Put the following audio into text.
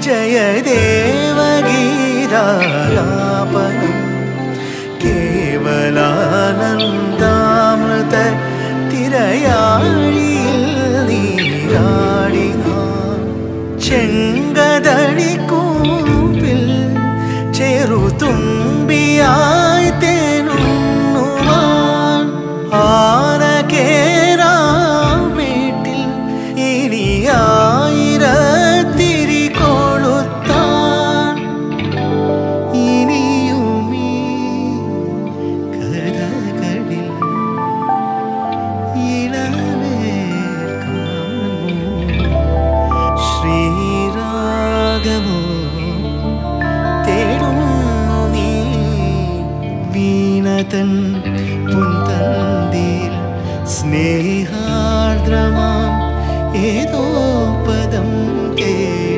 ജയദേവഗീതാലാപനം കേവലാനന്ദാമൃത തിരയാഴിയിൽ നീരാടിനാൻ ചെങ്കതടി കൂമ്പിൽ ചെറുതുമ്പിയായി തേനുണ്ണുവാൻ ആന കേറാം വീട്ടിൽ ഇനി ആയിരത്തിരി കൊളുത്താൻ ഇനിയുമീ കഥകളിൽ ശ്രീരാഗമോ തേടുന്നു നീ വീണതൻ മുൻതന്തിൽ സ്നേഹാർദ്രമാം ഏതോ പദം കേ